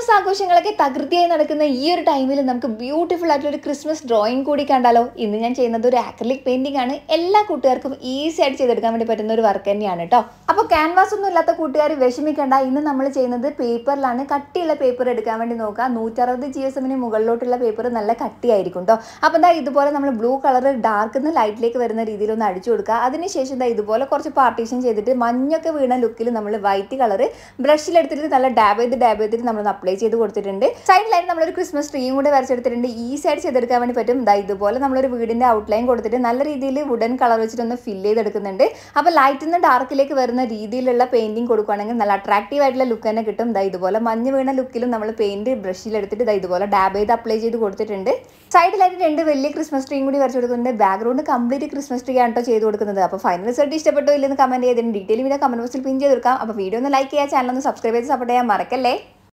Christmas ആഘോഷങ്ങളൊക്കെ തകൃതിയായി നടക്കുന്ന ഈ ഒരു ടൈമിൽ നമുക്ക് ബ്യൂട്ടിഫുൾ ആയിട്ടുള്ള ഒരു ക്രിസ്മസ് ഡ്രോയിങ് കൂടി കണ്ടാലോ ഇന്ന് ഞാൻ ചെയ്യുന്നത് ഒരു ആക്രിലിക് പെയിന്റിംഗ് ആണ് എല്ലാ കൂട്ടുകാർക്കും ഈസി ആയിട്ട് ചെയ്തെടുക്കാൻ വേണ്ടി പറ്റുന്ന ഒരു വർക്ക് തന്നെയാണ് കേട്ടോ അപ്പോൾ ക്യാൻവാസ് ഒന്നും ഇല്ലാത്ത കൂട്ടുകാർ വിഷമിക്കേണ്ട ഇന്ന് നമ്മൾ ചെയ്യുന്നത് പേപ്പറിലാണ് കട്ടിയുള്ള പേപ്പർ എടുക്കാൻ വേണ്ടി നോക്കുക നൂറ്ററുപത് ജി എസ് എമ്മിന് മുകളിലോട്ടുള്ള പേപ്പർ നല്ല കട്ടിയായിരിക്കും കേട്ടോ അപ്പോൾ എന്താ ഇതുപോലെ നമ്മൾ ബ്ലൂ കളർ ഡാർക്ക് നിന്ന് ലൈറ്റിലേക്ക് വരുന്ന രീതിയിൽ ഒന്ന് അടിച്ചു കൊടുക്കുക അതിനുശേഷം എന്താ ഇതുപോലെ കുറച്ച് പാർട്ടീഷൻ ചെയ്തിട്ട് മഞ്ഞൊക്കെ വീണ ലുക്കിൽ നമ്മൾ വൈറ്റ് കളർ ബ്രഷിലെടുത്തിട്ട് നല്ല ഡാബ് ചെയ്ത് ഡാബ് ചെയ്തിട്ട് നമ്മൾ അപ്ലൈ ചെയ്ത് കൊടുത്തിട്ടുണ്ട് സൈഡിലായിട്ട് നമ്മളൊരു ക്രിസ്മസ് ട്രീയും കൂടെ വരച്ചെടുത്തിട്ടുണ്ട് ഈസി ആയിട്ട് ചെയ്തെടുക്കാൻ വേണ്ടി പറ്റും ദാ ഇതുപോലെ നമ്മളൊരു വീടിന്റെ ഔട്ട്ലൈൻ കൊടുത്തിട്ട് നല്ല രീതിയിൽ വുഡൻ കളർ വെച്ചിട്ട് ഒന്ന് ഫില്ല് ചെയ്തെടുക്കുന്നുണ്ട് അപ്പോൾ ലൈറ്റിൽ നിന്ന് ഡാർക്കിലേക്ക് വരുന്ന രീതിയിലുള്ള പെയിന്റിങ് കൊടുക്കുകയാണെങ്കിൽ നല്ല അട്രാക്റ്റീവ് ആയിട്ടുള്ള ലുക്ക് തന്നെ കിട്ടും ദാ ഇതുപോലെ മഞ്ഞ് വീണ ലുക്കിലും നമ്മൾ പെയിന്റ് ബ്രഷിലെടുത്തിട്ട് ദാ ഇതുപോലെ ഡാബ് ചെയ്ത് അപ്ലൈ ചെയ്ത് കൊടുത്തിട്ടുണ്ട് സൈഡിലായിട്ട് രണ്ട് വലിയ ക്രിസ്മസ് ട്രീയും കൂടി വരച്ചു കൊടുക്കുന്നുണ്ട് ബാക്ക്ഗ്രൗണ്ട് കംപ്ലീറ്റ് ക്രിസ്മസ് ട്രീ ആണ് കേട്ടോ ചെയ്ത് കൊടുക്കുന്നത് അപ്പോൾ ഫൈനൽ റിസൾട്ട് ഇഷ്ടപ്പെട്ടോ ഇല്ലെന്ന് കമന്റ് ചെയ്തിട്ട് ഡീറ്റെയിൽ വീഡിയോ കമന്റ് ബോക്സിൽ പിൻ ചെയ്ത് കൊടുക്കാം അപ്പോൾ വീഡിയോ ഒന്ന് ലൈക്ക് ചെയ്യുക ചാനൽ ഒന്ന് സബ്സ്ക്രൈബ് ചെയ്ത് സപ്പോർട്ട് ചെയ്യാൻ മറക്കല്ലേ